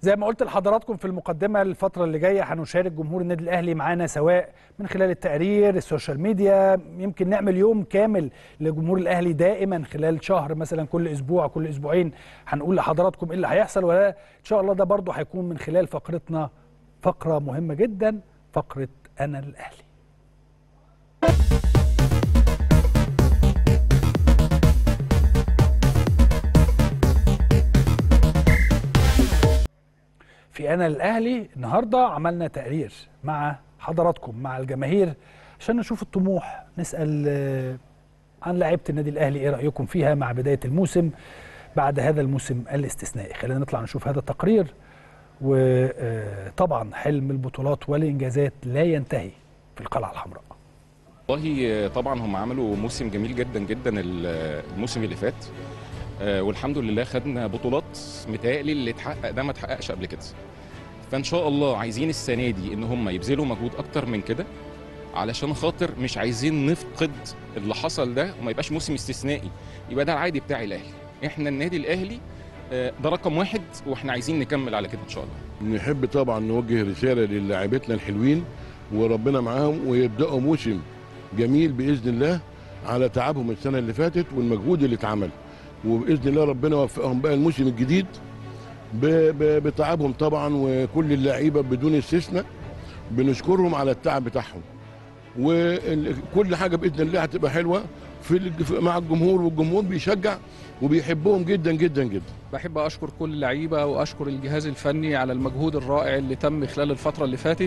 زي ما قلت لحضراتكم في المقدمه الفتره اللي جايه هنشارك جمهور النادي الاهلي معانا سواء من خلال التقرير السوشيال ميديا يمكن نعمل يوم كامل لجمهور الاهلي دائما خلال شهر مثلا كل اسبوع كل اسبوعين هنقول لحضراتكم ايه اللي هيحصل ولا ان شاء الله ده برضه هيكون من خلال فقرتنا فقره مهمه جدا فقره انا الاهلي في انا الاهلي النهارده عملنا تقرير مع حضراتكم مع الجماهير عشان نشوف الطموح نسال آه، عن لعيبه النادي الاهلي ايه رايكم فيها مع بدايه الموسم بعد هذا الموسم الاستثنائي خلينا نطلع نشوف هذا التقرير وطبعا حلم البطولات والانجازات لا ينتهي في القلعه الحمراء والله طبعا هم عملوا موسم جميل جدا جدا الموسم اللي فات آه، والحمد لله خدنا بطولات متهيألي اللي اتحقق ده ما اتحققش قبل كده فان شاء الله عايزين السنه دي ان هم يبذلوا مجهود اكتر من كده علشان خاطر مش عايزين نفقد اللي حصل ده وما يبقاش موسم استثنائي يبقى ده العادي بتاع الاهلي احنا النادي الاهلي آه، ده رقم واحد واحنا عايزين نكمل على كده ان شاء الله نحب طبعا نوجه رساله للاعيبتنا الحلوين وربنا معاهم ويبداوا موسم جميل باذن الله على تعبهم السنه اللي فاتت والمجهود اللي اتعمل وباذن الله ربنا يوفقهم بقى الموسم الجديد ب- ب- بتعبهم طبعا وكل اللعيبه بدون استثناء بنشكرهم على التعب بتاعهم وكل حاجه باذن الله هتبقى حلوه في الج- مع الجمهور والجمهور بيشجع وبيحبهم جدا جدا جدا بحب اشكر كل اللعيبه واشكر الجهاز الفني على المجهود الرائع اللي تم خلال الفتره اللي فاتت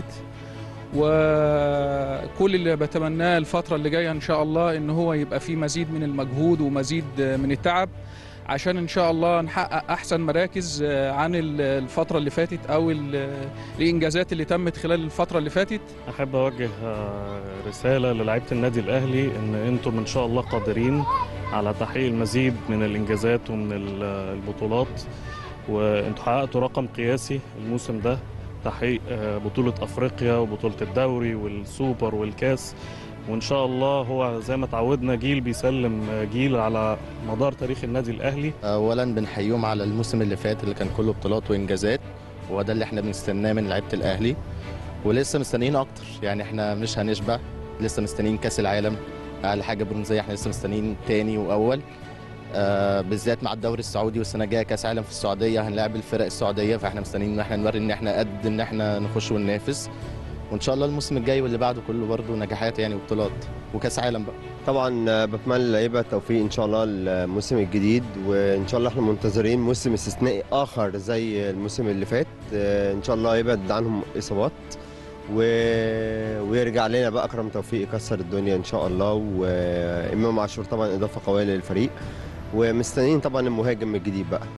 وكل اللي بتمناه الفتره اللي جايه ان شاء الله ان هو يبقى فيه مزيد من المجهود ومزيد من التعب عشان ان شاء الله نحقق احسن مراكز عن الفتره اللي فاتت او ال- الانجازات اللي تمت خلال الفتره اللي فاتت احب اوجه آه، رساله للاعيبه النادي الاهلي ان انتم ان شاء الله قادرين على تحقيق المزيد من الانجازات ومن ال- البطولات وانتم حققتوا رقم قياسي الموسم ده تحقيق آه، بطوله افريقيا وبطوله الدوري والسوبر والكاس وان شاء الله هو زي ما تعودنا جيل بيسلم آه، جيل على مدار تاريخ النادي الاهلي اولا بنحييهم على الموسم اللي فات اللي كان كله بطولات وانجازات وده اللي احنا بنستناه من لعيبه الاهلي ولسه مستنيين اكتر يعني احنا مش هنشبع لسه مستنيين كاس العالم اقل حاجه برونزيه احنا لسه مستنيين تاني واول آه بالذات مع الدوري السعودي والسنه الجايه كاس عالم في السعوديه هنلاعب الفرق السعوديه فاحنا مستنيين ان احنا نوري ان احنا قد ان احنا نخش وننافس وان شاء الله الموسم الجاي واللي بعده كله برضه نجاحات يعني وبطولات وكاس عالم بقى طبعا آه، بتمنى للعيبه التوفيق ان شاء الله الموسم الجديد وان شاء الله احنا منتظرين موسم استثنائي اخر زي الموسم اللي فات آه، ان شاء الله يبعد عنهم اصابات و... ويرجع لنا بقى اكرم توفيق يكسر الدنيا ان شاء الله وامام عاشور طبعا اضافه قويه للفريق ومستنيين طبعا المهاجم الجديد بقى